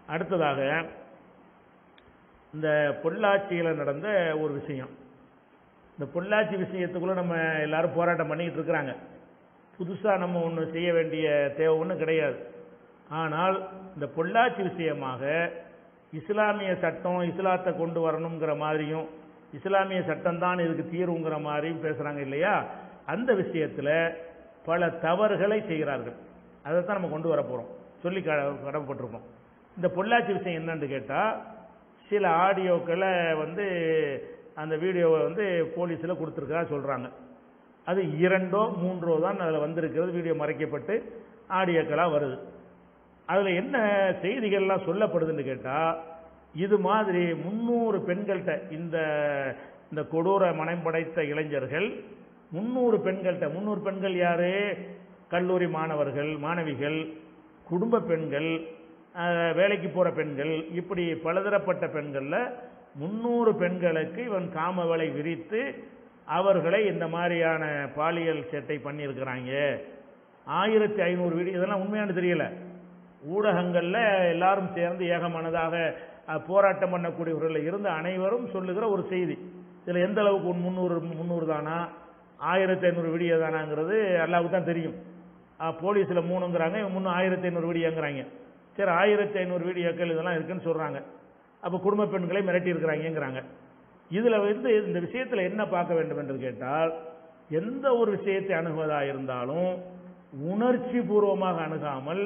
அடுத்ததாக இந்த பொள்ளாச்சியில் நடந்த ஒரு விஷயம் இந்த பொள்ளாச்சி விஷயத்துக்குள்ள நம்ம எல்லாரும் போராட்டம் பண்ணிக்கிட்டு இருக்கிறாங்க புதுசாக நம்ம ஒன்று செய்ய வேண்டிய தேவை ஒன்றும் கிடையாது ஆனால் இந்த பொள்ளாச்சி விஷயமாக இஸ்லாமிய சட்டம் இஸ்லாத்தை கொண்டு வரணுங்கிற மாதிரியும் இஸ்லாமிய சட்டம் தான் இதுக்கு தீர்வுங்கிற மாதிரியும் பேசுகிறாங்க இல்லையா அந்த விஷயத்தில் பல தவறுகளை செய்கிறார்கள் அதைத்தான் நம்ம கொண்டு வர போகிறோம் சொல்லி க கடமைப்பட்டிருக்கோம் இந்த பொள்ளாச்சி விஷயம் என்னன்னு கேட்டால் சில ஆடியோக்களை வந்து அந்த வீடியோவை வந்து போலீஸில் கொடுத்துருக்கா சொல்கிறாங்க அது இரண்டோ மூன்றோ தான் அதில் வந்திருக்கிறது வீடியோ மறைக்கப்பட்டு ஆடியோக்களாக வருது அதில் என்ன செய்திகள்லாம் சொல்லப்படுதுன்னு கேட்டால் இது மாதிரி முந்நூறு பெண்கள்கிட்ட இந்த இந்த கொடூர மனம் படைத்த இளைஞர்கள் முந்நூறு பெண்கள்கிட்ட முந்நூறு பெண்கள் யாரு கல்லூரி மாணவர்கள் மாணவிகள் குடும்ப பெண்கள் அஹ், வேலைக்கு போகிற பெண்கள் இப்படி பலதரப்பட்ட பெண்களில் முந்நூறு பெண்களுக்கு இவன் காமவலை விரித்து அவர்களை இந்த மாதிரியான பாலியல் சேட்டை பண்ணியிருக்கிறாங்க ஆயிரத்தி ஐநூறு வீடு இதெல்லாம் உண்மையானு தெரியல ஊடகங்களில் எல்லாரும் சேர்ந்து ஏகமனதாக அஹ், போராட்டம் பண்ணக்கூடியவர்கள் இருந்த அனைவரும் சொல்லுகிற ஒரு செய்தி இதில் எந்த அளவுக்கு உன் முந்நூறு முந்நூறு தானா ஆயிரத்தி ஐநூறு வீடியோ தானாங்கிறது அல்லாவுக்கு தான் தெரியும் போலீஸில் மூணுங்கிறாங்க இவங்க முன்னூறு ஆயிரத்தி ஐநூறு வீடியோங்கிறாங்க சரி ஆயிரத்தி ஐநூறு வீடியோக்கள் இதெல்லாம் இருக்குன்னு சொல்கிறாங்க அப்போ குடும்ப பெண்களை மிரட்டி இருக்கிறாங்கிறாங்க இதில் வந்து இந்த விஷயத்தில் என்ன பார்க்க வேண்டும் என்று கேட்டால் எந்த ஒரு விஷயத்தை அணுகுவதாக இருந்தாலும் உணர்ச்சி பூர்வமாக அணுகாமல்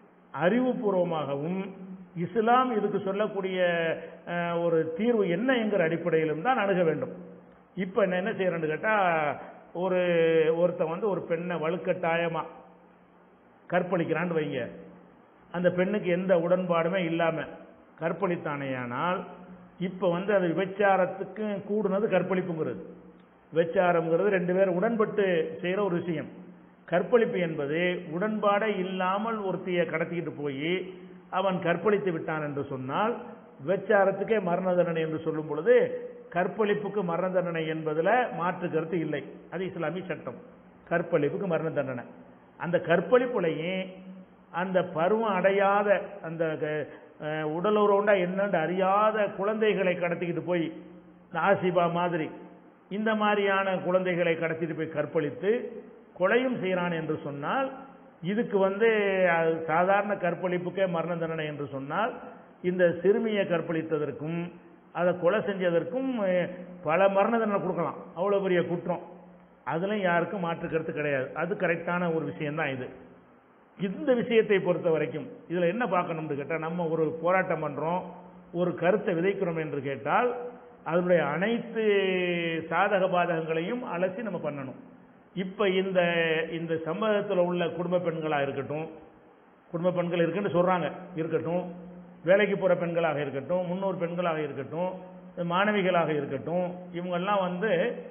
அறிவுபூர்வமாகவும் இஸ்லாம் இதுக்கு சொல்லக்கூடிய அஹ், ஒரு தீர்வு என்ன என்கிற அடிப்படையிலும் தான் அணுக வேண்டும் இப்போ என்ன என்ன செய்யறேன்னு கேட்டால் ஒரு ஒருத்தன் வந்து ஒரு பெண்ணை வலுக்கட்டாயமாக கற்பழிக்கிறான்னு வைங்க அந்த பெண்ணுக்கு எந்த உடன்பாடுமே இல்லாமல் கற்பழித்தானேயானால் இப்போ வந்து அது விபச்சாரத்துக்கு கூடுனது கற்பழிப்புங்கிறது விபச்சாரம்ங்கிறது ரெண்டு பேரும் உடன்பட்டு செய்கிற ஒரு விஷயம் கற்பழிப்பு என்பது உடன்பாடே இல்லாமல் ஒருத்தியை கடத்திக்கிட்டு போய் அவன் கற்பழித்து விட்டான் என்று சொன்னால் விபச்சாரத்துக்கே மரண தண்டனை என்று சொல்லும் பொழுது கற்பழிப்புக்கு மரண தண்டனை என்பதில் மாற்று கருத்து இல்லை அது இஸ்லாமிய சட்டம் கற்பழிப்புக்கு மரண தண்டனை அந்த கற்பழிப்புலையும் அந்த பருவம் அடையாத அந்த அஹ், உடலுறவுண்டா என்னன்னு அறியாத குழந்தைகளை கடத்திக்கிட்டு போய் இந்த ஆசிபா மாதிரி இந்த மாதிரியான குழந்தைகளை கடத்திட்டு போய் கற்பழித்து கொலையும் செய்கிறான் என்று சொன்னால் இதுக்கு வந்து அது சாதாரண கற்பழிப்புக்கே மரண தண்டனை என்று சொன்னால் இந்த சிறுமியை கற்பழித்ததற்கும் அதை கொலை செஞ்சதற்கும் அஹ், பல மரண தண்டனை கொடுக்கலாம் அவ்வளோ பெரிய குற்றம் அதுலயும் யாருக்கும் மாற்று கருத்து கிடையாது அது கரெக்டான ஒரு விஷயம்தான் இது இந்த விஷயத்தை பொறுத்த வரைக்கும் இதுல என்ன பார்க்கணும்னு கேட்டால் நம்ம ஒரு போராட்டம் பண்றோம் ஒரு கருத்தை விதைக்கிறோம் என்று கேட்டால் அதனுடைய அனைத்து சாதக பாதகங்களையும் அலசி நம்ம பண்ணணும் இப்ப இந்த இந்த சம்பவத்தில் உள்ள குடும்ப பெண்களா இருக்கட்டும் குடும்ப பெண்கள் இருக்குன்னு சொல்றாங்க இருக்கட்டும் வேலைக்கு போற பெண்களாக இருக்கட்டும் முன்னோர் பெண்களாக இருக்கட்டும் மாணவிகளாக இருக்கட்டும் இவங்கெல்லாம் வந்து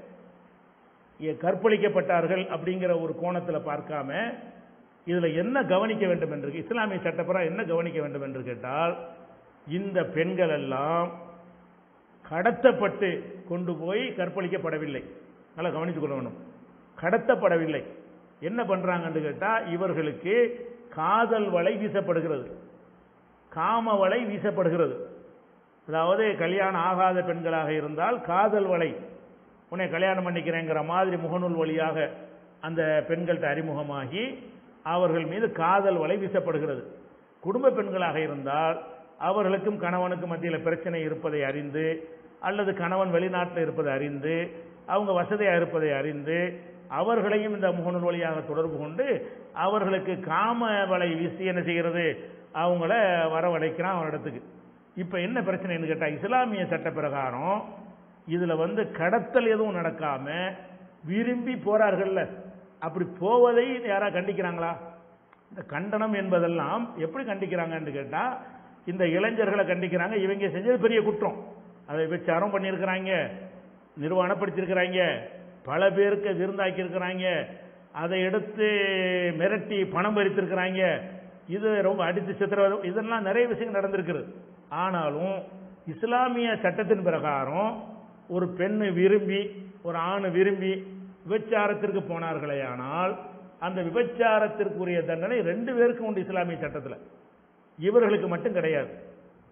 எ- கற்பழிக்கப்பட்டார்கள் அப்படிங்கிற ஒரு கோணத்தில் பார்க்காம இதுல என்ன கவனிக்க வேண்டும் என்று இஸ்லாமிய சட்டப்பரம் என்ன கவனிக்க வேண்டும் என்று கேட்டால் இந்த பெண்கள் எல்லாம் கடத்தப்பட்டு கொண்டு போய் கற்பழிக்கப்படவில்லை நல்லா கவனித்துக் கொள்ள வேண்டும் கடத்தப்படவில்லை என்ன பண்றாங்கன்னு கேட்டா இவர்களுக்கு காதல் வலை வீசப்படுகிறது காம வலை வீசப்படுகிறது அதாவது கல்யாணம் ஆகாத பெண்களாக இருந்தால் காதல் வலை உன்னை கல்யாணம் பண்ணிக்கிறேங்கிற மாதிரி முகநூல் வழியாக அந்த பெண்கள்கிட்ட அறிமுகமாகி அவர்கள் மீது காதல் வலை வீசப்படுகிறது குடும்ப பெண்களாக இருந்தால் அவர்களுக்கும் கணவனுக்கும் மத்தியில் பிரச்சனை இருப்பதை அறிந்து அல்லது கணவன் வெளிநாட்டில் இருப்பதை அறிந்து அவங்க வசதியாக இருப்பதை அறிந்து அவர்களையும் இந்த முகநூல் வழியாக தொடர்பு கொண்டு அவர்களுக்கு காம வலை வீசி என்ன செய்கிறது அவங்கள வரவழைக்கிறான் அவரிடத்துக்கு இப்போ என்ன பிரச்சனைன்னு கேட்டால் இஸ்லாமிய சட்ட பிரகாரம் இதில் வந்து கடத்தல் எதுவும் நடக்காம விரும்பி போறார்கள்ல அப்படி போவதை யாரா கண்டிக்கிறாங்களா இந்த கண்டனம் என்பதெல்லாம் எப்படி கண்டிக்கிறாங்கன்னு கேட்டா இந்த இளைஞர்களை கண்டிக்கிறாங்க இவங்க செஞ்சது பெரிய குற்றம் அதை விபச்சாரம் பண்ணியிருக்கிறாங்க நிர்வாணப்படுத்தியிருக்கிறாங்க பல பேருக்கு விருந்தாக்கி இருக்கிறாங்க அதை எடுத்து மிரட்டி பணம் பறித்திருக்கிறாங்க இது ரொம்ப அடித்து சித்திரவதை இதெல்லாம் நிறைய விஷயங்கள் நடந்திருக்கிறது ஆனாலும் இஸ்லாமிய சட்டத்தின் பிரகாரம் ஒரு பெண்ணு விரும்பி ஒரு ஆண் விரும்பி விபச்சாரத்திற்கு போனார்களே ஆனால் அந்த விபச்சாரத்திற்குரிய தண்டனை ரெண்டு பேருக்கும் உண்டு இஸ்லாமிய சட்டத்தில் இவர்களுக்கு மட்டும் கிடையாது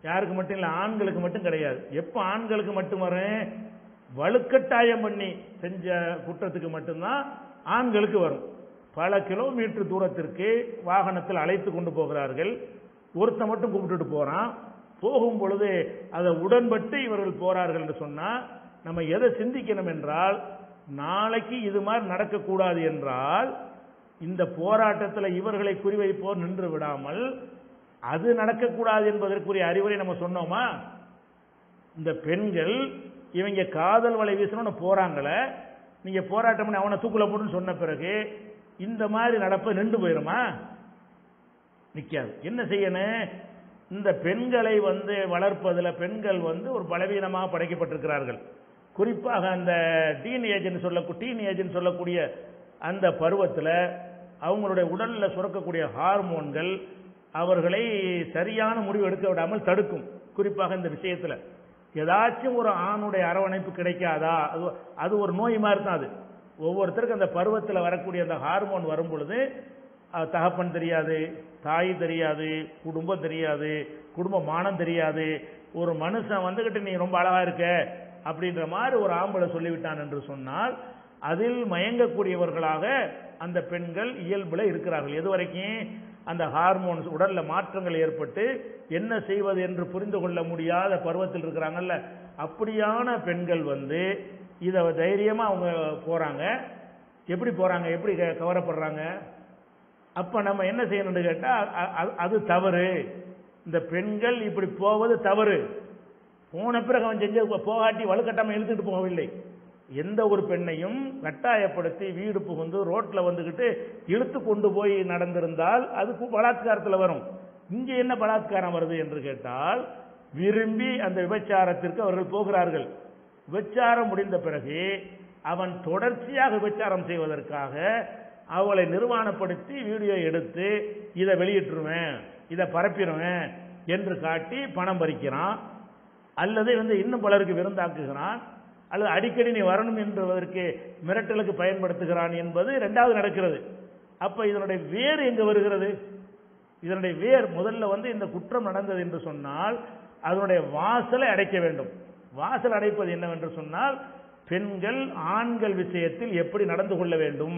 யாருக்கு மட்டும் இல்லை ஆண்களுக்கு மட்டும் கிடையாது எப்போ ஆண்களுக்கு மட்டும் வரும் வலுக்கட்டாயம் பண்ணி செஞ்ச குற்றத்துக்கு மட்டும்தான் ஆண்களுக்கு வரும் பல கிலோமீட்டர் தூரத்திற்கு வாகனத்தில் அழைத்து கொண்டு போகிறார்கள் ஒருத்தன் மட்டும் கூப்பிட்டுட்டு போறான் போகும் பொழுது அதை உடன்பட்டு இவர்கள் போறார்கள் என்று சொன்னா நம்ம எதை சிந்திக்கணும் என்றால் நாளைக்கு இது மாதிரி நடக்கக்கூடாது என்றால் இந்த போராட்டத்தில் இவர்களை குறிவைப்போர் நின்று விடாமல் அது நடக்கக்கூடாது என்பதற்குரிய அறிவுரை நம்ம சொன்னோமா இந்த பெண்கள் இவங்க காதல் வலை வீசணும்னு போறாங்களே நீங்க போராட்டம் பண்ணி அவனை தூக்குல போட்டுன்னு சொன்ன பிறகு இந்த மாதிரி நடப்ப நின்று போயிருமா நிக்காது என்ன செய்யணும் இந்த பெண்களை வந்து வளர்ப்பதில் பெண்கள் வந்து ஒரு பலவீனமாக படைக்கப்பட்டிருக்கிறார்கள் குறிப்பாக அந்த டீன் ஏஜ்னு சொல்ல டீன் ஏஜ்னு சொல்லக்கூடிய அந்த பருவத்தில் அவங்களுடைய உடலில் சுரக்கக்கூடிய ஹார்மோன்கள் அவர்களை சரியான முடிவு எடுக்க விடாமல் தடுக்கும் குறிப்பாக இந்த விஷயத்தில் ஏதாச்சும் ஒரு ஆணுடைய அரவணைப்பு கிடைக்காதா அது அது ஒரு நோய் மாதிரி தான் அது ஒவ்வொருத்தருக்கும் அந்த பருவத்தில் வரக்கூடிய அந்த ஹார்மோன் வரும் பொழுது அஹ், தகப்பன் தெரியாது தாய் தெரியாது குடும்பம் தெரியாது குடும்ப மானம் தெரியாது ஒரு மனுஷன் வந்துகிட்டு நீ ரொம்ப அழகா இருக்க அப்படின்ற மாதிரி ஒரு ஆம்பளை சொல்லிவிட்டான் என்று சொன்னால் அதில் மயங்கக்கூடியவர்களாக அந்த பெண்கள் இயல்புல இருக்கிறார்கள் எது வரைக்கும் அந்த ஹார்மோன்ஸ் உடல்ல மாற்றங்கள் ஏற்பட்டு என்ன செய்வது என்று புரிந்து கொள்ள முடியாத பருவத்தில் இருக்கிறாங்கல்ல அப்படியான பெண்கள் வந்து இதை தைரியமா அவங்க போறாங்க எப்படி போறாங்க எப்படி க- கவரப்படுறாங்க அப்ப நம்ம என்ன செய்யணும்னு கேட்டா அ- அ- அது தவறு இந்த பெண்கள் இப்படி போவது தவறு போன பிறகு அவன் செஞ்ச போகாட்டி வலுக்கட்டாம இழுத்துட்டு போகவில்லை எந்த ஒரு பெண்ணையும் கட்டாயப்படுத்தி வீடு புகுந்து ரோட்ல வந்துகிட்டு இழுத்து கொண்டு போய் நடந்திருந்தால் அது கு- பலாத்காரத்துல வரும் இங்க என்ன பலாத்காரம் வருது என்று கேட்டால் விரும்பி அந்த விபச்சாரத்திற்கு அவர்கள் போகிறார்கள் விபச்சாரம் முடிந்த பிறகு அவன் தொடர்ச்சியாக விபச்சாரம் செய்வதற்காக அவளை நிர்வாணப்படுத்தி வீடியோ எடுத்து இதை வெளியிட்டுருவேன் இதை பரப்பிடுவேன் என்று காட்டி பணம் பறிக்கிறான் அல்லது வந்து இன்னும் பலருக்கு விருந்தாக்குகிறான் அல்லது அடிக்கடி நீ வரணும் என்பதற்கு மிரட்டலுக்கு பயன்படுத்துகிறான் என்பது இரண்டாவது நடக்கிறது அப்ப இதனுடைய வேர் எங்க வருகிறது இதனுடைய வேர் முதல்ல வந்து இந்த குற்றம் நடந்தது என்று சொன்னால் அதனுடைய வாசலை அடைக்க வேண்டும் வாசல் அடைப்பது என்னவென்று சொன்னால் பெண்கள் ஆண்கள் விஷயத்தில் எப்படி நடந்து கொள்ள வேண்டும்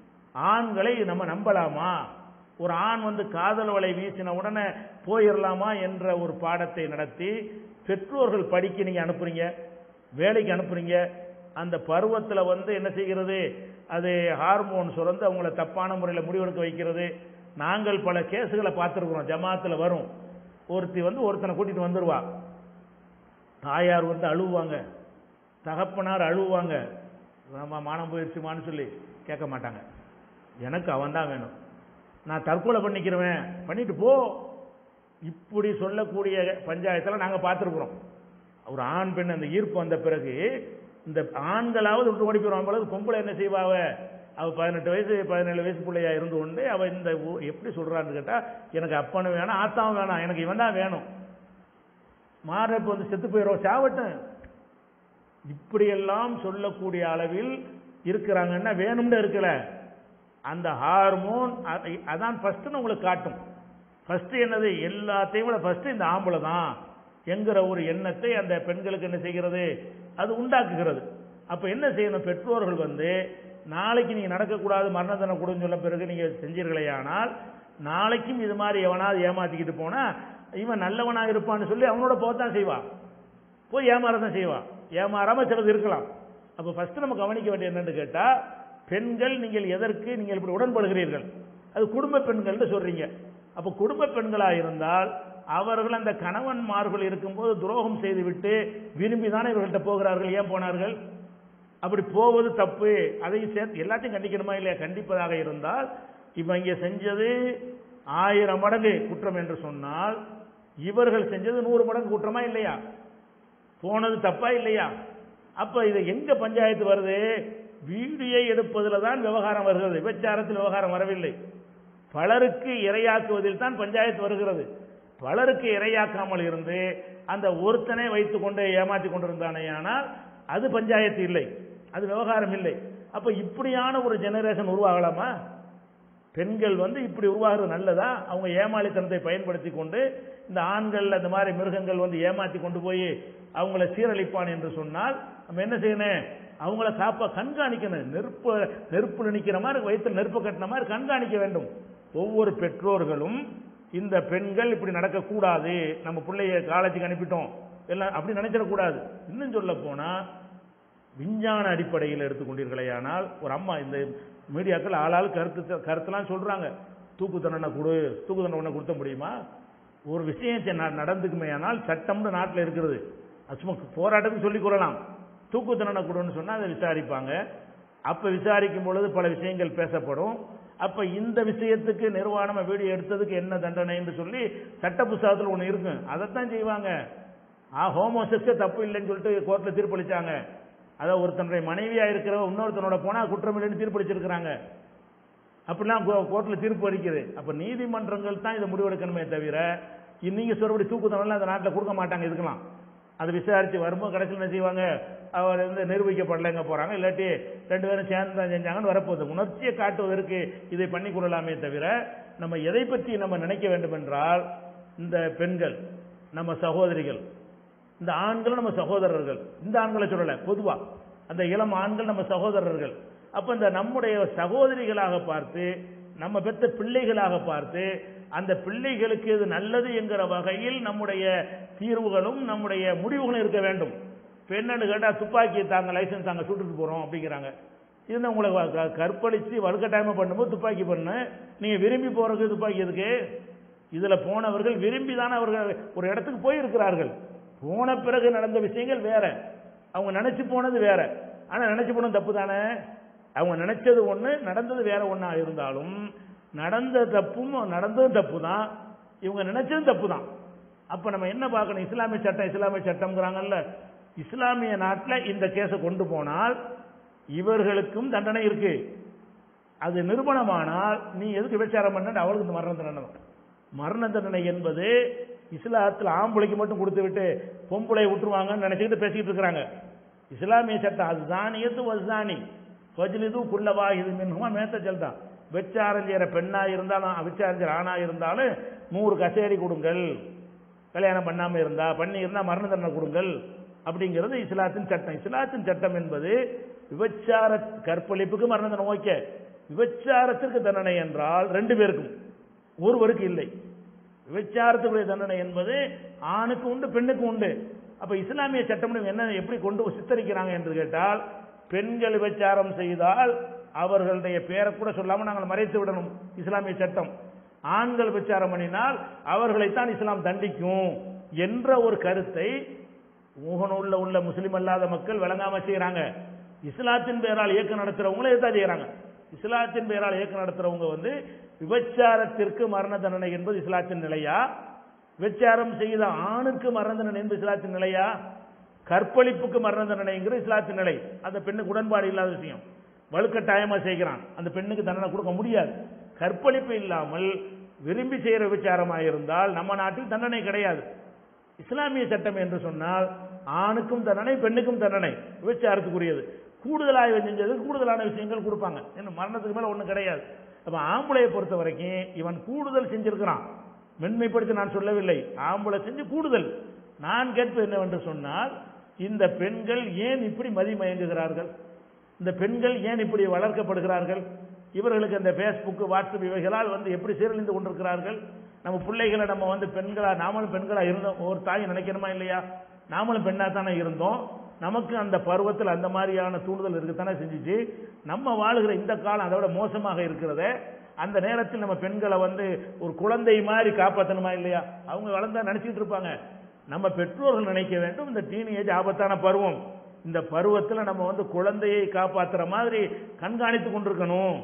ஆண்களை நம்ம நம்பலாமா ஒரு ஆண் வந்து காதல் வலை வீசின உடனே போயிடலாமா என்ற ஒரு பாடத்தை நடத்தி பெற்றோர்கள் படிக்க நீங்க அனுப்புறீங்க வேலைக்கு அனுப்புறீங்க அந்த பருவத்தில் வந்து என்ன செய்கிறது அது ஹார்மோன் சுரந்து அவங்கள தப்பான முறையில் முடிவெடுக்க வைக்கிறது நாங்கள் பல கேஸுகளை பார்த்துருக்குறோம் ஜமாத்தில் வரும் ஒருத்தி வந்து ஒருத்தனை கூட்டிட்டு வந்துருவா தாயார் வந்து அழுவாங்க தகப்பனார் அழுவாங்க நம்ம மானம் போயிடுச்சுமான்னு சொல்லி கேட்க மாட்டாங்க எனக்கு அவன் தான் வேணும் நான் தற்கொலை பண்ணிக்கிறவேன் பண்ணிட்டு போ இப்படி சொல்லக்கூடிய பஞ்சாயத்தில் நாங்கள் பார்த்துருக்குறோம் ஒரு ஆண் பெண் அந்த ஈர்ப்பு வந்த பிறகு இந்த ஆண்களாவது விட்டு ஓடி போயிடுவான் பொழுது பொம்பளை என்ன செய்வாவ அவ பதினெட்டு வயசு பதினேழு வயசு பிள்ளையா இருந்து கொண்டு அவ இந்த ஊ- எப்படி சொல்றான்னு கேட்டா எனக்கு அப்பனும் வேணாம் ஆத்தாவும் வேணாம் எனக்கு இவன் தான் வேணும் மாரப்பு வந்து செத்து போயிடும் சாவட்டும் இப்படியெல்லாம் சொல்லக்கூடிய அளவில் இருக்கிறாங்கன்னா வேணும்னு இருக்கல அந்த ஹார்மோன் அ- அதான் ஃபர்ஸ்ட்னு உங்களுக்கு காட்டும் ஃபர்ஸ்ட் என்னது எல்லாத்தையும் விட ஃபர்ஸ்ட் இந்த ஆம்பளை தான் என்கிற ஒரு எண்ணத்தை அந்த பெண்களுக்கு என்ன செய்கிறது அது உண்டாக்குகிறது அப்ப என்ன செய்யணும் பெற்றோர்கள் வந்து நாளைக்கு நீங்க நடக்கக்கூடாது மரண தண்டனை கொடுன்னு சொல்ல பிறகு நீங்க செஞ்சீர்களேயானால் நாளைக்கும் இது மாதிரி எவனாவது ஏமாத்திக்கிட்டு போனா இவன் நல்லவனா இருப்பான்னு சொல்லி அவனோட போகத்தான் செய்வான் போய் ஏமாறதான் செய்வான் ஏமாறாம சிலது இருக்கலாம் அப்ப ஃபர்ஸ்ட் நம்ம கவனிக்க வேண்டிய என்னன்னு கேட்டா பெண்கள் நீங்கள் எதற்கு நீங்கள் இப்படி உடன்படுகிறீர்கள் அது குடும்ப பெண்கள்னு சொல்றீங்க அப்ப குடும்ப பெண்களா இருந்தால் அவர்கள் அந்த கணவன்மார்கள் இருக்கும்போது துரோகம் செய்துவிட்டு விரும்பி தானே இவர்கள்ட்ட போகிறார்கள் ஏன் போனார்கள் அப்படி போவது தப்பு அதையும் சேர்த்து எல்லாத்தையும் கண்டிக்கணுமா இல்லையா கண்டிப்பதாக இருந்தால் இப்ப இங்க செஞ்சது ஆயிரம் மடங்கு குற்றம் என்று சொன்னால் இவர்கள் செஞ்சது நூறு மடங்கு குற்றமா இல்லையா போனது தப்பா இல்லையா அப்ப இது எங்க பஞ்சாயத்து வருது வீடியோ எடுப்பதில் தான் விவகாரம் வருகிறது விபச்சாரத்தில் விவகாரம் வரவில்லை பலருக்கு இரையாக்குவதில் தான் பஞ்சாயத்து வருகிறது பலருக்கு இரையாக்காமல் இருந்து அந்த ஒருத்தனை வைத்துக் கொண்டு ஏமாற்றி கொண்டிருந்தானேயானால் அது பஞ்சாயத்து இல்லை அது விவகாரம் இல்லை அப்ப இப்படியான ஒரு ஜெனரேஷன் உருவாகலாமா பெண்கள் வந்து இப்படி உருவாகிறது நல்லதா அவங்க ஏமாளித்தனத்தை பயன்படுத்தி கொண்டு இந்த ஆண்கள் அந்த மாதிரி மிருகங்கள் வந்து ஏமாத்தி கொண்டு போய் அவங்கள சீரழிப்பான் என்று சொன்னால் நம்ம என்ன செய்யணும் அவங்கள காப்பா கண்காணிக்கணும் நெருப்பு நெருப்பு நினைக்கிற மாதிரி வயிற்றில் நெருப்பு கட்டின மாதிரி கண்காணிக்க வேண்டும் ஒவ்வொரு பெற்றோர்களும் இந்த பெண்கள் இப்படி நடக்கக்கூடாது நம்ம பிள்ளைய காலேஜுக்கு அனுப்பிட்டோம் எல்லாம் அப்படி நினைச்சிடக்கூடாது இன்னும் சொல்ல போனா விஞ்ஞான அடிப்படையில் எடுத்துக்கொண்டீர்களேயானால் ஒரு அம்மா இந்த மீடியாக்கள் ஆளாள் கருத்து கருத்தெல்லாம் சொல்றாங்க தூக்கு தண்டனை கொடு தூக்கு தண்டனை கொடுத்த முடியுமா ஒரு விஷயத்தை ந- நடந்துக்குமே ஆனால் சட்டம்னு நாட்டில் இருக்கிறது அது சும்மா போராட்டத்துக்கு சொல்லிக் கொள்ளலாம் தூக்கு தண்டனை கொடுன்னு சொன்னா அதை விசாரிப்பாங்க அப்ப விசாரிக்கும் பொழுது பல விஷயங்கள் பேசப்படும் அப்ப இந்த விஷயத்துக்கு நிர்வாணமா வீடியோ எடுத்ததுக்கு என்ன தண்டனை என்று சொல்லி சட்ட புஸ்தகத்தில் ஒன்று இருக்கும் அதைத்தான் செய்வாங்க ஆ ஹோமோசெக்ஸே தப்பு இல்லைன்னு சொல்லிட்டு கோர்ட்ல தீர்ப்பளிச்சாங்க அதான் ஒருத்தனுடைய மனைவியா இருக்கிறவ இன்னொருத்தனோட போனா குற்றம் இல்லைன்னு தீர்ப்பளிச்சிருக்கிறாங்க அப்படிலாம் கோ- கோர்ட்ல தீர்ப்பு அளிக்குது அப்ப நீதிமன்றங்கள் தான் இதை முடிவெடுக்கணுமே தவிர நீங்க சொல்றபடி தூக்கு தண்டனை அந்த நாட்டில் கொடுக்க மாட்டாங்க இதுக்கெல்லாம் அது விசாரிச்சு வரும்போது கடைசியில் என்ன செய்வாங்க அவர் வந்து நிரூபிக்கப்படலைங்க போறாங்க இல்லாட்டி ரெண்டு பேரும் சேர்ந்து தான் செஞ்சாங்கன்னு வரப்போகுது உணர்ச்சியை காட்டுவதற்கு இதை பண்ணி கொள்ளலாமே தவிர நம்ம எதை பற்றி நம்ம நினைக்க வேண்டும் என்றால் இந்த பெண்கள் நம்ம சகோதரிகள் இந்த ஆண்களும் நம்ம சகோதரர்கள் இந்த ஆண்களை சொல்லல பொதுவா அந்த இளம் ஆண்கள் நம்ம சகோதரர்கள் அப்ப இந்த நம்முடைய சகோதரிகளாக பார்த்து நம்ம பெற்ற பிள்ளைகளாக பார்த்து அந்த பிள்ளைகளுக்கு இது நல்லது என்கிற வகையில் நம்முடைய தீர்வுகளும் நம்முடைய முடிவுகளும் இருக்க வேண்டும் இப்ப என்னன்னு கேட்டா துப்பாக்கி தாங்க லைசன்ஸ் தாங்க சுட்டுட்டு போறோம் அப்படிங்கிறாங்க இது உங்களை வ- க- கற்பழிச்சு வலுக்கட்டாயமா பண்ணும்போது துப்பாக்கி பண்ணு நீங்க விரும்பி போறதுக்கு துப்பாக்கி எதுக்கு இதுல போனவர்கள் விரும்பி தானே அவர்கள் ஒரு இடத்துக்கு போயிருக்கிறார்கள் போன பிறகு நடந்த விஷயங்கள் வேற அவங்க நினைச்சு போனது வேற ஆனா நினைச்சு போனது தப்பு தானே அவங்க நினைச்சது ஒண்ணு நடந்தது வேற ஒண்ணா இருந்தாலும் நடந்த தப்பும் நடந்ததும் தப்பு தான் இவங்க நினைச்சதும் தப்பு தான் அப்ப நம்ம என்ன பார்க்கணும் இஸ்லாமிய சட்டம் இஸ்லாமிய சட்டம்ங்கிறாங்கல்ல இஸ்லாமிய நாட்டில் இந்த கேஸை கொண்டு போனால் இவர்களுக்கும் தண்டனை இருக்கு அது நிரூபணமானால் நீ எதுக்கு விபச்சாரம் பண்ண அவளுக்கு இந்த மரண தண்டனை தான். மரண தண்டனை என்பது இஸ்லாத்தில் ஆம்பளைக்கு மட்டும் கொடுத்து விட்டு பொம்பளை விட்டுருவாங்கன்னு நினைச்சுக்கிட்டு பேசிக்கிட்டு இருக்கிறாங்க இஸ்லாமிய சட்டம் அது தானியத்து வஸ்தானி ஃபஜ்லிது குல்லவா இது மின்ஹுமா மேத்த செல்தான் விச்சாரம் செய்கிற பெண்ணா இருந்தாலும் விச்சாரம் செய்கிற ஆணா இருந்தாலும் நூறு கசேரி கொடுங்கள் கல்யாணம் பண்ணாம இருந்தா பண்ணி இருந்தா மரண தண்டனை கொடுங்கள் அப்படிங்கிறது இஸ்லாத்தின் சட்டம் இஸ்லாத்தின் சட்டம் என்பது விபச்சார கற்பழிப்புக்கு மரண தண்டனை ஓகே விபச்சாரத்திற்கு தண்டனை என்றால் ரெண்டு பேருக்கும் ஒருவருக்கு இல்லை விபச்சாரத்துக்குரிய தண்டனை என்பது ஆணுக்கு உண்டு பெண்ணுக்கு உண்டு அப்ப இஸ்லாமிய சட்டம் என்ன எப்படி கொண்டு சித்தரிக்கிறாங்க என்று கேட்டால் பெண்கள் விபச்சாரம் செய்தால் அவர்களுடைய பேரை கூட சொல்லாம நாங்கள் மறைத்து விடணும் இஸ்லாமிய சட்டம் ஆண்கள் விபச்சாரம் பண்ணினால் அவர்களைத்தான் இஸ்லாம் தண்டிக்கும் என்ற ஒரு கருத்தை ஊகனூர்ல உள்ள முஸ்லிம் அல்லாத மக்கள் விளங்காம செய்யறாங்க இஸ்லாத்தின் பெயரால் இயக்கம் நடத்துறவங்களும் இதைத்தான் செய்யறாங்க இஸ்லாத்தின் பெயரால் இயக்கம் நடத்துறவங்க வந்து விபச்சாரத்திற்கு மரண தண்டனை என்பது இஸ்லாத்தின் நிலையா விபச்சாரம் செய்த ஆணுக்கு மரண தண்டனை என்பது இஸ்லாத்தின் நிலையா கற்பழிப்புக்கு மரண தண்டனைங்கிறது இஸ்லாத்தின் நிலை அந்த பெண்ணுக்கு உடன்பாடு இல்லாத விஷயம் வலுக்கட்டாயமா செய்கிறான் அந்த பெண்ணுக்கு தண்டனை கொடுக்க முடியாது கற்பழிப்பு இல்லாமல் விரும்பி செய்கிற விபச்சாரமாக இருந்தால் நம்ம நாட்டில் தண்டனை கிடையாது இஸ்லாமிய சட்டம் என்று சொன்னால் ஆணுக்கும் தண்டனை பெண்ணுக்கும் தண்டனை விபச்சாரத்துக்குரியது கூடுதலாக இவன் செஞ்சது கூடுதலான விஷயங்கள் கொடுப்பாங்க என்ன மரணத்துக்கு மேல ஒண்ணும் கிடையாது அப்ப ஆம்பளையை பொறுத்த வரைக்கும் இவன் கூடுதல் செஞ்சிருக்கிறான் மென்மைப்படுத்தி நான் சொல்லவில்லை ஆம்பளை செஞ்சு கூடுதல் நான் கேட்பது என்னவென்று சொன்னால் இந்த பெண்கள் ஏன் இப்படி மதிமயங்குகிறார்கள் இந்த பெண்கள் ஏன் இப்படி வளர்க்கப்படுகிறார்கள் இவர்களுக்கு இந்த ஃபேஸ்புக் வாட்ஸ்அப் இவைகளால் வந்து எப்படி சீரழிந்து கொண்டிருக்கிறார்கள் நம்ம பிள்ளைகளை நம்ம வந்து பெண்களா நாமளும் பெண்களா இருந்தோம் ஒரு தாய் நினைக்கணுமா இல்லையா நாமளும் பெண்ணா தானே இருந்தோம் நமக்கு அந்த பருவத்தில் அந்த மாதிரியான தூண்டுதல் இருக்கத்தானே செஞ்சுச்சு நம்ம வாழுகிற இந்த காலம் அதை விட மோசமாக இருக்கிறதே அந்த நேரத்தில் நம்ம பெண்களை வந்து ஒரு குழந்தை மாதிரி காப்பாற்றணுமா இல்லையா அவங்க வளர்ந்தா நினைச்சிட்டு இருப்பாங்க நம்ம பெற்றோர்கள் நினைக்க வேண்டும் இந்த டீனேஜ் ஆபத்தான பருவம் இந்த பருவத்தில் நம்ம வந்து குழந்தையை காப்பாத்துற மாதிரி கண்காணித்து கொண்டிருக்கணும்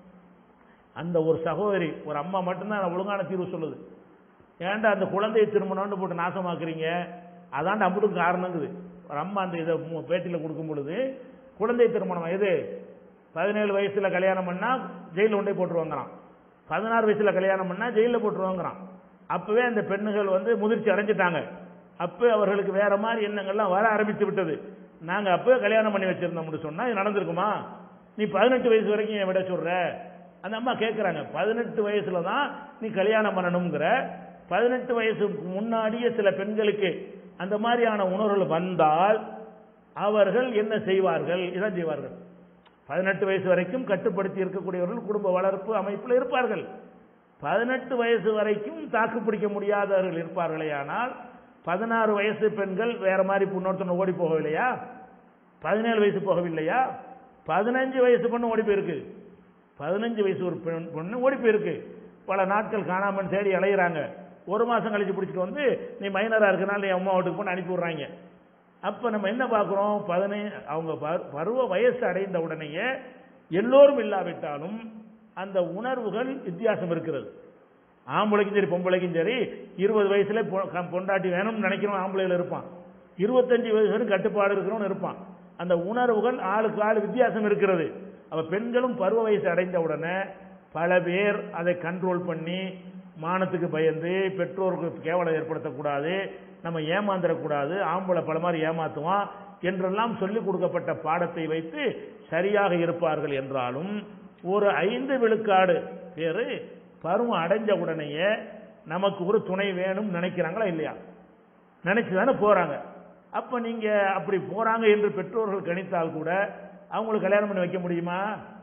அந்த ஒரு சகோதரி ஒரு அம்மா மட்டும்தான் ஒழுங்கான தீர்வு சொல்லுது ஏன்டா அந்த குழந்தையை திருமணம்னு போட்டு நாசமாக்குறீங்க அதான்டா அம்புட்டுக்கு காரணங்குது ஒரு அம்மா அந்த இதை மு- பேட்டியில் கொடுக்கும் பொழுது குழந்தை திருமணம் எது பதினேழு வயசுல கல்யாணம் பண்ணா ஜெயிலில் கொண்டே போட்டுருவாங்கறான் பதினாறு வயசுல கல்யாணம் பண்ணா ஜெயிலில் போட்டுருவாங்கறான் அப்பவே அந்த பெண்ணுகள் வந்து முதிர்ச்சி அடைஞ்சிட்டாங்க அப்போ அவர்களுக்கு வேற மாதிரி எண்ணங்கள்லாம் வர ஆரம்பித்து விட்டது நாங்க அப்பவே கல்யாணம் பண்ணி வச்சிருந்தோம்னு சொன்னா இது நடந்திருக்குமா நீ பதினெட்டு வயசு வரைக்கும் என் விட சொல்ற அந்த அம்மா கேட்குறாங்க பதினெட்டு வயசுல தான் நீ கல்யாணம் பண்ணணுங்கிற பதினெட்டு வயசுக்கு முன்னாடியே சில பெண்களுக்கு அந்த மாதிரியான உணர்வுகள் வந்தால் அவர்கள் என்ன செய்வார்கள் இதான் செய்வார்கள் பதினெட்டு வயசு வரைக்கும் கட்டுப்படுத்தி இருக்கக்கூடியவர்கள் குடும்ப வளர்ப்பு அமைப்பில் இருப்பார்கள் பதினெட்டு வயசு வரைக்கும் தாக்கு பிடிக்க முடியாதவர்கள் இருப்பார்களே ஆனால் பதினாறு வயசு பெண்கள் வேற மாதிரி இன்னொருத்தன ஓடி போகவில்லையா பதினேழு வயசு போகவில்லையா பதினஞ்சு வயசு பொண்ணு ஓடி போயிருக்கு பதினஞ்சு வயசு ஒரு பெண் பொண்ணு ஓடி போயிருக்கு பல நாட்கள் காணாமல் தேடி அலையிறாங்க ஒரு மாசம் கழிச்சு பிடிச்சிட்டு வந்து நீ மைனரா இருக்கனால நீ அம்மா வீட்டுக்கு போன்னு அனுப்பி விடுறாங்க அப்ப நம்ம என்ன பார்க்கிறோம் பதினை அவங்க பரு- பருவ வயசு அடைந்த உடனேயே எல்லோரும் இல்லாவிட்டாலும் அந்த உணர்வுகள் வித்தியாசம் இருக்கிறது ஆம்பளைக்கும் சரி பொம்பளைக்கும் சரி இருபது வயசுல பொ- க- பொண்டாட்டி வேணும்னு நினைக்கிறவன் ஆம்பளையில் இருப்பான் இருபத்தஞ்சு வயசு வரைக்கும் கட்டுப்பாடு இருக்கிறவன் இருப்பான் அந்த உணர்வுகள் ஆளுக்கு ஆள் வித்தியாசம் இருக்கிறது அப்ப பெண்களும் பருவ வயசு அடைந்த உடனே பல பேர் அதை கண்ட்ரோல் பண்ணி மானத்துக்கு பயந்து பெற்றோருக்கு கேவலம் ஏற்படுத்தக்கூடாது நம்ம ஏமாந்துடக்கூடாது ஆம்பளை பல மாதிரி ஏமாத்துவான் என்றெல்லாம் சொல்லிக் கொடுக்கப்பட்ட பாடத்தை வைத்து சரியாக இருப்பார்கள் என்றாலும் ஒரு ஐந்து விழுக்காடு பேரு பருவம் அடைஞ்ச உடனேயே நமக்கு ஒரு துணை வேணும் நினைக்கிறாங்களா இல்லையா நினைச்சு தானே போறாங்க அப்ப நீங்க அப்படி போறாங்க என்று பெற்றோர்கள் கணித்தால் கூட அவங்களுக்கு கல்யாணம் பண்ணி வைக்க முடியுமா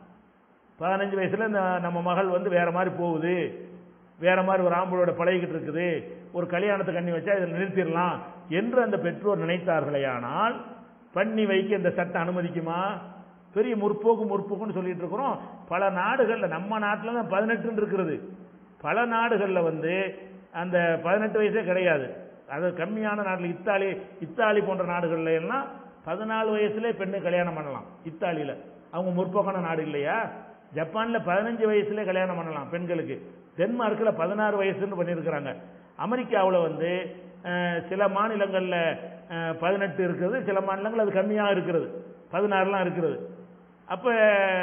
பதினஞ்சு வயசுல இந்த நம்ம மகள் வந்து வேற மாதிரி போகுது வேற மாதிரி ஒரு ஆம்பளோட பழகிக்கிட்டு இருக்குது ஒரு கல்யாணத்தை கண்ணி வச்சா இதை நிறுத்திடலாம் என்று அந்த பெற்றோர் நினைத்தார்களேயானால் பண்ணி வைக்க இந்த சட்டம் அனுமதிக்குமா பெரிய முற்போக்கு முற்போக்குன்னு சொல்லிட்டு இருக்கிறோம் பல நாடுகள்ல நம்ம நாட்டில் தான் பதினெட்டுன்னு இருக்கிறது பல நாடுகளில் வந்து அந்த பதினெட்டு வயசே கிடையாது அது கம்மியான நாட்டில் இத்தாலி இத்தாலி போன்ற நாடுகள்ல எல்லாம் பதினாலு வயசுல பெண்ணு கல்யாணம் பண்ணலாம் இத்தாலியில அவங்க முற்போக்கான நாடு இல்லையா ஜப்பான்ல பதினஞ்சு வயசுல கல்யாணம் பண்ணலாம் பெண்களுக்கு டென்மார்க்கில் பதினாறு வயசுன்னு பண்ணியிருக்கிறாங்க அமெரிக்காவில் வந்து அஹ், சில மாநிலங்களில் பதினெட்டு இருக்கிறது சில மாநிலங்கள் அது கம்மியாக இருக்கிறது பதினாறுலாம் இருக்கிறது அப்போ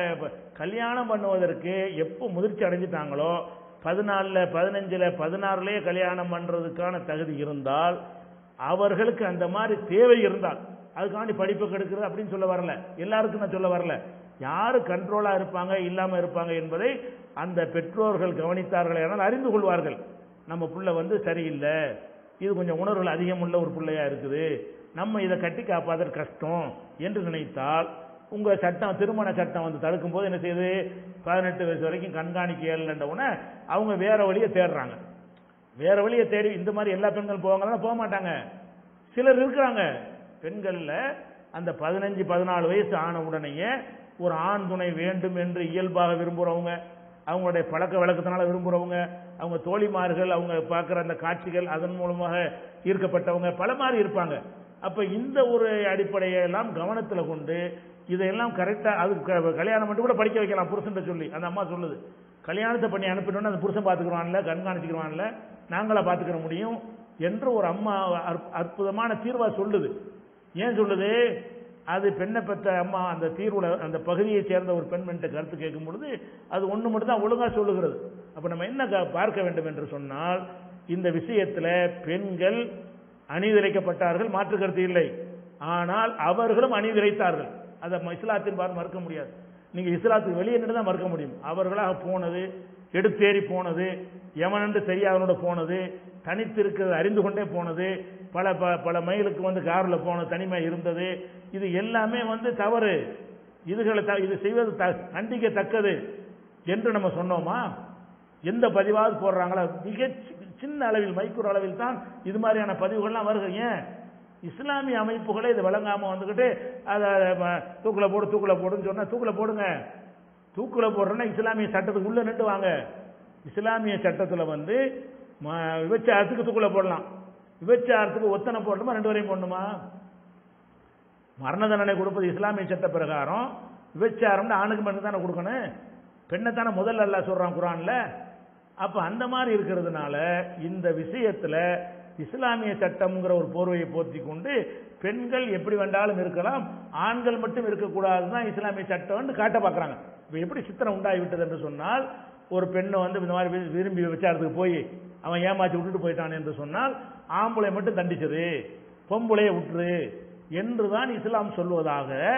கல்யாணம் பண்ணுவதற்கு எப்போ முதிர்ச்சி அடைஞ்சிட்டாங்களோ பதினாலில் பதினஞ்சில் பதினாறுலேயே கல்யாணம் பண்ணுறதுக்கான தகுதி இருந்தால் அவர்களுக்கு அந்த மாதிரி தேவை இருந்தால் அதுக்காண்டி படிப்பு கெடுக்கிறது அப்படின்னு சொல்ல வரல எல்லாருக்கும் நான் சொல்ல வரல யாரு கண்ட்ரோலா இருப்பாங்க இல்லாம இருப்பாங்க என்பதை அந்த பெற்றோர்கள் கவனித்தார்கள் ஆனால் அறிந்து கொள்வார்கள் நம்ம புள்ள வந்து சரியில்லை இது கொஞ்சம் உணர்வுகள் அதிகம் உள்ள ஒரு பிள்ளையா இருக்குது நம்ம இதை கட்டி காப்பாதல் கஷ்டம் என்று நினைத்தால் உங்க சட்டம் திருமண சட்டம் வந்து தடுக்கும் போது என்ன செய்யுது பதினெட்டு வயசு வரைக்கும் கண்காணிக்க உடனே அவங்க வேற வழியை தேடுறாங்க வேற வழியை தேடி இந்த மாதிரி எல்லா பெண்களும் போவாங்கன்னா போக மாட்டாங்க சிலர் இருக்கிறாங்க பெண்கள்ல அந்த பதினஞ்சு பதினாலு வயசு ஆன உடனேயே ஒரு ஆண் துணை வேண்டும் என்று இயல்பாக விரும்புறவங்க அவங்களுடைய பழக்க வழக்கத்தினால விரும்புறவங்க அவங்க தோழிமார்கள் அவங்க பார்க்குற அந்த காட்சிகள் அதன் மூலமாக ஈர்க்கப்பட்டவங்க பல மாதிரி இருப்பாங்க அப்ப இந்த ஒரு அடிப்படையை எல்லாம் கவனத்துல கொண்டு இதையெல்லாம் கரெக்டா அது க- கல்யாணம் பண்ணி கூட படிக்க வைக்கலாம் புருஷன் சொல்லி அந்த அம்மா சொல்லுது கல்யாணத்தை பண்ணி அனுப்பினோன்னு அந்த புருஷன் பார்த்துக்குருவான்ல கண்காணிச்சுக்குருவான்ல நாங்களா பார்த்துக்கிற முடியும் என்று ஒரு அம்மா அற்ப- அற்புதமான தீர்வா சொல்லுது ஏன் சொல்லுது அது பெண்ணை பெற்ற அம்மா அந்த தீர்வுல அந்த பகுதியை சேர்ந்த ஒரு பெண்மணிட்ட கருத்து கேட்கும் பொழுது அது ஒண்ணு மட்டும் தான் ஒழுங்கா சொல்லுகிறது அப்ப நம்ம என்ன க- பார்க்க வேண்டும் என்று சொன்னால் இந்த விஷயத்துல பெண்கள் அநீதிரைக்கப்பட்டார்கள் மாற்று கருத்து இல்லை ஆனால் அவர்களும் அநீதிரைத்தார்கள் அதை ம- இஸ்லாத்தின் பார் மறுக்க முடியாது நீங்க இஸ்லாத்துக்கு வெளியே நின்று தான் மறுக்க முடியும் அவர்களாக போனது எடுத்தேறி போனது எவனென்று தெரியாதவனோட போனது தனித்திருக்கிறது அறிந்து கொண்டே போனது பல ப- பல மைலுக்கு வந்து கார்ல போனது தனிமை இருந்தது இது எல்லாமே வந்து தவறு இதுகளை த- இது செய்வது த- கண்டிக்கத்தக்கது என்று நம்ம சொன்னோமா எந்த பதிவாவது போடுறாங்களா மிக சி- சின்ன அளவில் மைக்ரோ அளவில் தான் இது மாதிரியான பதிவுகள்லாம் வருது ஏன் இஸ்லாமிய அமைப்புகளே இது விளங்காம வந்துகிட்டு அதை ம- தூக்குல போடு தூக்குல போடுன்னு சொன்னா தூக்குல போடுங்க தூக்குல போடுறேன்னா இஸ்லாமிய சட்டத்துக்கு உள்ள நின்று வாங்க இஸ்லாமிய சட்டத்துல வந்து ம- விபச்சாரத்துக்கு தூக்குல போடலாம் விபச்சாரத்துக்கு ஒத்தனை போடணுமா ரெண்டு வரையும் போடணுமா மரண தண்டனை கொடுப்பது இஸ்லாமிய சட்ட பிரகாரம் விபச்சாரம்னு ஆணுக்கு பெண்ணு தானே கொடுக்கணும் பெண்ணை தானே முதல்ல அல்லாஹ் சொல்றான் குரான்ல அப்ப அந்த மாதிரி இருக்கிறதுனால இந்த விஷயத்துல இஸ்லாமிய சட்டம்ங்கிற ஒரு போர்வையை போர்த்தி கொண்டு பெண்கள் எப்படி வேண்டாலும் இருக்கலாம் ஆண்கள் மட்டும் இருக்கக்கூடாதுதான் இஸ்லாமிய சட்டம்னு காட்ட பார்க்கறாங்க இப்ப எப்படி சித்திரம் உண்டாகி விட்டது என்று சொன்னால் ஒரு பெண்ணை வந்து இந்த மாதிரி வி- விரும்பி விபச்சாரத்துக்கு போய் அவன் ஏமாத்தி விட்டுட்டு போயிட்டான் என்று சொன்னால் ஆம்பளை மட்டும் தண்டிச்சது பொம்பளையை விட்டுரு என்றுதான் இஸ்லாம் சொல்வதாக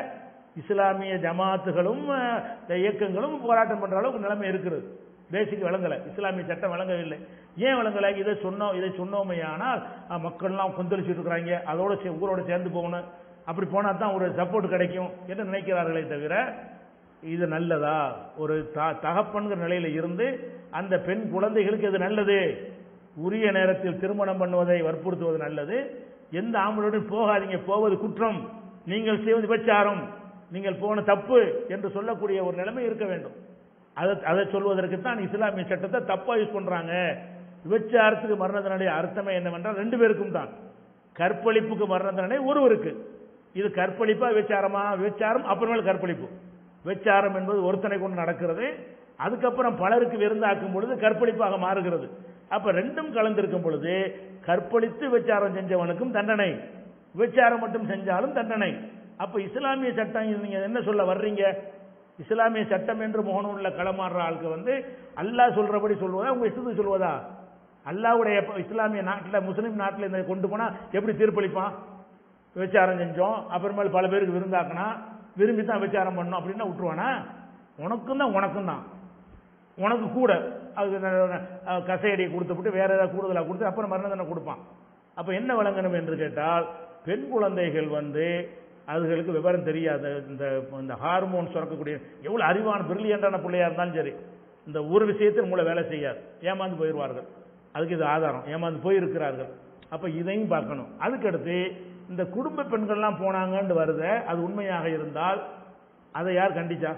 இஸ்லாமிய ஜமாத்துகளும் அஹ், இந்த இயக்கங்களும் போராட்டம் பண்ற அளவுக்கு நிலைமை இருக்குது பேசிக் விளங்கலை இஸ்லாமிய சட்டம் விளங்கவில்லை ஏன் விளங்கலை இதை சொன்னோம் இதை சொன்னோமே ஆனால் அஹ், மக்கள்லாம் கொந்தளிச்சுட்டு இருக்கிறாங்க அதோட சே- ஊரோட சேர்ந்து போகணும் அப்படி போனா தான் ஒரு சப்போர்ட் கிடைக்கும் என்று நினைக்கிறார்களே தவிர இது நல்லதா ஒரு த- தகப்பன்கிற நிலையில இருந்து அந்த பெண் குழந்தைகளுக்கு இது நல்லது உரிய நேரத்தில் திருமணம் பண்ணுவதை வற்புறுத்துவது நல்லது எந்த ஆம்பளுடன் போகாதீங்க போவது குற்றம் நீங்கள் செய்வது விபச்சாரம் நீங்கள் போன தப்பு என்று சொல்லக்கூடிய ஒரு நிலைமை இருக்க வேண்டும் அதை அதை சொல்வதற்கு தான் இஸ்லாமிய சட்டத்தை தப்பா யூஸ் பண்றாங்க விபச்சாரத்துக்கு மரண தண்டனை அர்த்தமே என்னவென்றால் ரெண்டு பேருக்கும் தான் கற்பழிப்புக்கு மரண தண்டனை ஒருவருக்கு இது கற்பழிப்பா விபச்சாரமா விபச்சாரம் அப்புறமேல் கற்பழிப்பு விபச்சாரம் என்பது ஒருத்தனை கொண்டு நடக்கிறது அதுக்கப்புறம் பலருக்கு விருந்தாக்கும் பொழுது கற்பழிப்பாக மாறுகிறது அப்ப ரெண்டும் கலந்திருக்கும் பொழுது கற்பழித்து விபச்சாரம் செஞ்சவனுக்கும் தண்டனை விபச்சாரம் மட்டும் செஞ்சாலும் தண்டனை அப்ப இஸ்லாமிய சட்டம் இது நீங்க என்ன சொல்ல வர்றீங்க இஸ்லாமிய சட்டம் என்று முகநூல்ல களமாடுற ஆளுக்கு வந்து அல்லாஹ் சொல்றபடி சொல்வதா உங்க இஷ்டத்துக்கு சொல்வதா அல்லாஹ்வுடைய இஸ்லாமிய நாட்டில் முஸ்லீம் நாட்டில் இந்த கொண்டு போனா எப்படி தீர்ப்பளிப்பான் விபச்சாரம் செஞ்சோம் அப்புறமேல் பல பேருக்கு விருந்தாக்கினா விரும்பி தான் விபச்சாரம் பண்ணோம் அப்படின்னா விட்டுருவானா உனக்கும் தான் உனக்கும் தான் உனக்கு கூட அதுக்கு ந- அஹ் கசையடியை கொடுத்துவிட்டு வேற ஏதாவது கூடுதலாக கொடுத்து அப்புறம் மரண தண்டனை கொடுப்பான் அப்போ என்ன வழங்கணும் என்று கேட்டால் பெண் குழந்தைகள் வந்து அதுகளுக்கு விவரம் தெரியாத இந்த இந்த ஹார்மோன் சுரக்கக்கூடிய எவ்வளவு அறிவான பிரில்லியண்டான பிள்ளையா இருந்தாலும் சரி இந்த ஒரு விஷயத்தில் மூளை வேலை செய்யாது ஏமாந்து போயிடுவார்கள் அதுக்கு இது ஆதாரம் ஏமாந்து போயிருக்கிறார்கள் அப்ப இதையும் பார்க்கணும் அதுக்கடுத்து இந்த குடும்ப பெண்கள்லாம் போனாங்கன்னு வருத அது உண்மையாக இருந்தால் அதை யார் கண்டிச்சா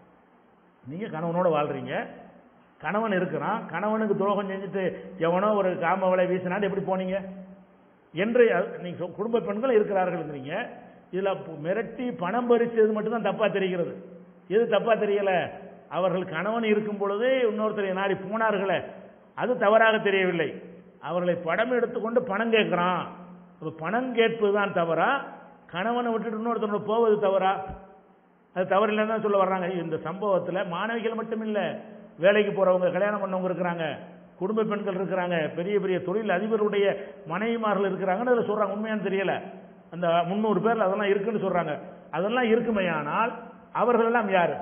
நீங்க கணவனோட வாழ்றீங்க கணவன் இருக்கிறான் கணவனுக்கு துரோகம் செஞ்சுட்டு எவனோ ஒரு காமவளை வீசினாட்டு எப்படி போனீங்க என்று அ- நீங்க சொ- குடும்ப பெண்கள் இருக்கிறார்கள்ங்கிறீங்க இதுல பு- மிரட்டி பணம் பறிச்சது மட்டும்தான் தப்பா தெரிகிறது எது தப்பா தெரியல அவர்கள் கணவன் இருக்கும் பொழுது இன்னொருத்தரை நாடி போனார்களே அது தவறாக தெரியவில்லை அவர்களை படம் எடுத்துக்கொண்டு பணம் கேட்கிறான் அப்ப பணம் கேட்பதுதான் தவறா கணவனை விட்டுட்டு இன்னொருத்தரோட போவது தவறா அது தவறு இல்லைன்னு தான் சொல்ல வர்றாங்க இந்த சம்பவத்துல மாணவிகள் மட்டும் இல்ல வேலைக்கு போறவங்க கல்யாணம் பண்ணவங்க இருக்கிறாங்க குடும்ப பெண்கள் இருக்கிறாங்க பெரிய பெரிய தொழில் அதிபருடைய மனைவிமார்கள் இருக்கிறாங்கன்னு அதில் சொல்றாங்க உண்மையான்னு தெரியல அந்த முந்நூறு பேர்ல அதெல்லாம் இருக்குன்னு சொல்றாங்க அதெல்லாம் இருக்குமையானால் அவர்கள் எல்லாம் யாரு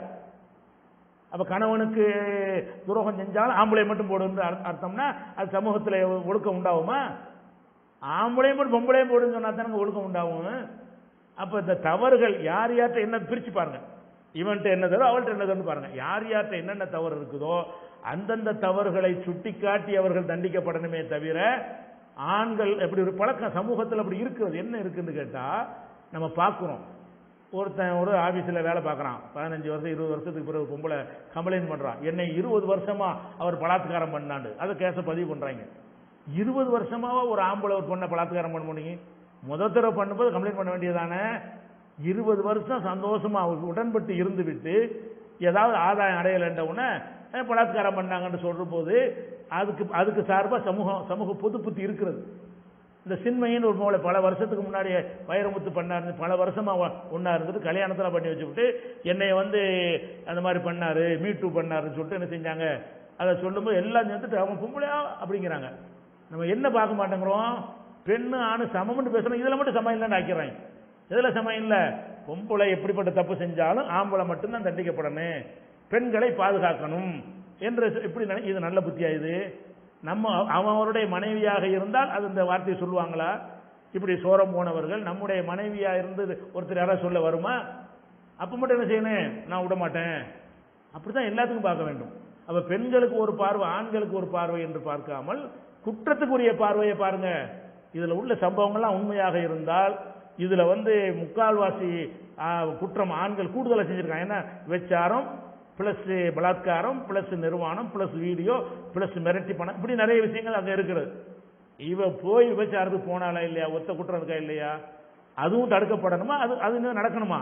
அப்ப கணவனுக்கு துரோகம் செஞ்சாலும் ஆம்பளை மட்டும் போடுன்னு அர்த்த- அர்த்தம்னா அது சமூகத்தில் ஒழுக்கம் உண்டாகுமா ஆம்பளையும் போட்டு பொம்பளையும் போடுன்னு சொன்னா தானே ஒழுக்கம் உண்டாகும் அப்ப இந்த தவறுகள் யார் யார்கிட்ட என்ன பிரிச்சு பாருங்க இவன்ட்ட என்ன தவறு அவள்கிட்ட என்ன தவறு பாருங்க யார் யார்கிட்ட என்னென்ன தவறு இருக்குதோ அந்தந்த தவறுகளை சுட்டிக்காட்டி அவர்கள் தண்டிக்கப்படணுமே தவிர ஆண்கள் எப்படி ஒரு பழக்கம் சமூகத்தில் அப்படி இருக்கிறது என்ன இருக்குன்னு கேட்டா நம்ம பார்க்குறோம் ஒருத்தன் ஒரு ஆபீஸில் வேலை பார்க்குறான் பதினஞ்சு வருஷம் இருபது வருஷத்துக்கு பிறகு பொம்பளை கம்ப்ளைண்ட் பண்ணுறான் என்னை இருபது வருஷமா அவர் பலாத்காரம் பண்ணாண்டு அதை கேஸை பதிவு பண்ணுறாங்க இருபது வருஷமாவா ஒரு ஆம்பளை ஒரு பொண்ணை பலாத்காரம் பண்ண முடியும் முத தடவை பண்ணும்போது கம்ப்ளைண்ட் பண்ண வேண்டியதானே இருபது வருஷம் சந்தோஷமா அவர் உடன்பட்டு இருந்து விட்டு ஏதாவது ஆதாயம் அடையலைன்ற உடனே "அஹ், பலாத்காரம் பண்ணாங்கன்னு சொல்ற போது அதுக்கு அதுக்கு சார்பா சமூகம் சமூக பொது புத்தி இருக்கிறது இந்த சின்மையின் ஒரு மூளை பல வருஷத்துக்கு முன்னாடி வைரமுத்து பண்ணாரு பல வருஷமா ஒ- ஒண்ணா இருந்துட்டு கல்யாணத்துல பண்ணி வச்சுவிட்டு என்னை வந்து அந்த மாதிரி பண்ணாரு மீட்டு பண்ணாருன்னு சொல்லிட்டு என்ன செஞ்சாங்க அதை சொல்லும்போது எல்லாம் சேர்ந்துட்டு அவன் பொம்பளையா அப்படிங்கிறாங்க நம்ம என்ன பார்க்க மாட்டேங்கிறோம் பெண்ணு ஆணு சமம்னு பேசுறோம் இதுல மட்டும் சமம் இல்லைன்னு ஆக்கிறாங்க இதுல சமம் இல்ல பொம்பளை எப்படிப்பட்ட தப்பு செஞ்சாலும் ஆம்பளை மட்டும்தான் தண்டிக்கப்படணும் பெண்களை பாதுகாக்கணும் என்று இப்படி நினை- இது நல்ல புத்தியா இது நம்ம அவன் அவருடைய மனைவியாக இருந்தால் அது இந்த வார்த்தையை சொல்லுவாங்களா இப்படி சோரம் போனவர்கள் நம்முடைய மனைவியா இருந்து ஒருத்தர் யாராவது சொல்ல வருமா அப்ப மட்டும் என்ன செய்யணும் நான் விட மாட்டேன் அப்படிதான் எல்லாத்துக்கும் பார்க்க வேண்டும் அப்ப பெண்களுக்கு ஒரு பார்வை ஆண்களுக்கு ஒரு பார்வை என்று பார்க்காமல் குற்றத்துக்குரிய பார்வையை பாருங்க இதுல உள்ள சம்பவங்கள்லாம் உண்மையாக இருந்தால் இதுல வந்து முக்கால்வாசி ஆ, குற்றம் ஆண்கள் கூடுதலா செஞ்சிருக்காங்க என்ன விபச்சாரம் பிளஸ் பலாத்காரம் பிளஸ் நிர்வாணம் பிளஸ் வீடியோ பிளஸ் மிரட்டி பணம் இப்படி நிறைய விஷயங்கள் அங்க இருக்கிறது இவ போய் விபச்சாரத்துக்கு போனாலா இல்லையா ஒத்த குற்றம் இருக்கா இல்லையா அதுவும் தடுக்கப்படணுமா அது அது இன்னும் நடக்கணுமா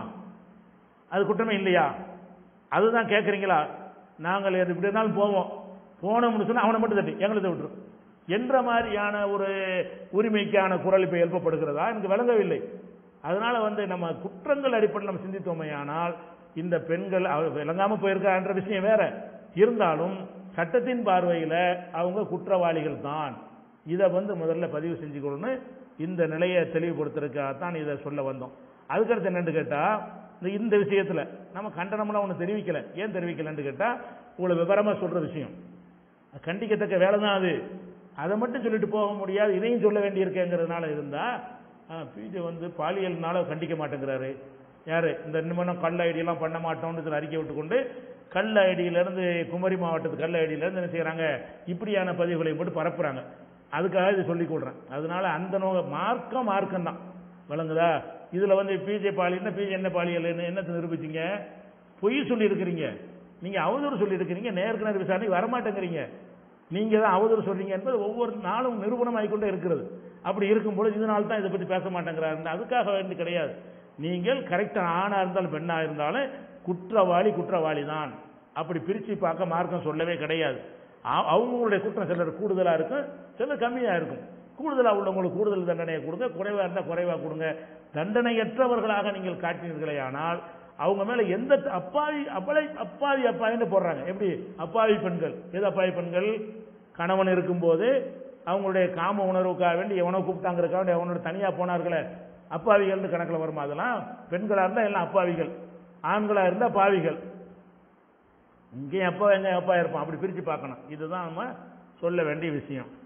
அது குற்றமே இல்லையா அதுதான் கேட்குறீங்களா நாங்கள் எது இப்படி இருந்தாலும் போவோம் போனோம்னு சொன்னா அவனை மட்டும் தட்டி எங்களை விட்டுரு என்ற மாதிரியான ஒரு உரிமைக்கான குரல் இப்போ எழுப்பப்படுகிறதா எனக்கு விளங்கவில்லை அதனால வந்து நம்ம குற்றங்கள் அடிப்படையில் நம்ம சிந்தித்தோமையானால் இந்த பெண்கள் அவ விளங்காம போயிருக்கான்ற விஷயம் வேற இருந்தாலும் சட்டத்தின் பார்வையில் அவங்க குற்றவாளிகள் தான் இதை வந்து முதல்ல பதிவு செஞ்சுக்கணும்னு இந்த நிலையை தெளிவுபடுத்துறதுக்காகத்தான் இதை சொல்ல வந்தோம் அதுக்கடுத்து என்னன்னு கேட்டா இந்த இந்த விஷயத்துல நம்ம கண்டனம்லாம் ஒன்று தெரிவிக்கல ஏன் தெரிவிக்கலன்னு கேட்டா உங்களை விவரமா சொல்ற விஷயம் கண்டிக்கத்தக்க வேலை தான் அது அதை மட்டும் சொல்லிட்டு போக முடியாது இதையும் சொல்ல வேண்டியிருக்கேங்கிறதுனால இருந்தா பிஜே வந்து பாலியல்னால கண்டிக்க மாட்டேங்கிறாரு யாரு இந்த நிமிடம் கல் ஐடியெல்லாம் பண்ண மாட்டோம்னு சொல்லி அறிக்கை விட்டுக்கொண்டு கல் ஐடியிலேருந்து குமரி மாவட்டத்து கல் ஐடியிலேருந்து என்ன செய்கிறாங்க இப்படியான பதிவுகளை மட்டும் பரப்புறாங்க அதுக்காக இது சொல்லி கொடுறேன் அதனால அந்த நோ மார்க்கம் மார்க்கம் தான் விளங்குதா இதில் வந்து பிஜே பாலியல்னா பிஜே என்ன பாலியல் என்னத்தை நிரூபிச்சீங்க பொய் சொல்லி இருக்கிறீங்க நீங்க அவதூறு சொல்லி இருக்கிறீங்க நேருக்கு நேர் விசாரணை வரமாட்டேங்கிறீங்க நீங்க தான் அவதூறு சொல்றீங்க என்பது ஒவ்வொரு நாளும் நிரூபணம் ஆகிக்கொண்டே இருக்கிறது அப்படி இருக்கும் பொழுது இதனால தான் இதை பற்றி பேச மாட்டேங்கிறாரு அதுக்காக வேண்டி கிடையாது நீங்கள் கரெக்டாக ஆணா இருந்தாலும் பெண்ணா இருந்தாலும் குற்றவாளி குற்றவாளி தான் அப்படி பிரித்து பார்க்க மார்க்கம் சொல்லவே கிடையாது அ- அவங்களுடைய குற்றம் சிலர் கூடுதலாக இருக்கும் சிலர் கம்மியாக இருக்கும் கூடுதலாக உள்ளவங்களுக்கு கூடுதல் தண்டனையை கொடுங்க குறைவாக இருந்தால் குறைவாக கொடுங்க தண்டனையற்றவர்களாக நீங்கள் காட்டினீர்களே ஆனால் அவங்க மேல எந்த த- அப்பாவி அப்பளை அப்பாவி அப்பாவின்னு போடுறாங்க எப்படி அப்பாவி பெண்கள் எது அப்பாவி பெண்கள் கணவன் இருக்கும்போது அவங்களுடைய காம உணர்வுக்காக வேண்டி எவனோ கூப்பிட்டாங்கிறக்காக வேண்டி அவனோட தனியா போனார்களே அப்பாவிகள்னு கணக்கில் வருமா அதெல்லாம் பெண்களா இருந்தா எல்லாம் அப்பாவிகள் ஆண்களா இருந்தா பாவிகள் இங்கேயும் அப்பா எங்க அப்பா இருப்பான் அப்படி பிரிச்சு பார்க்கணும் இதுதான் நம்ம சொல்ல வேண்டிய விஷயம்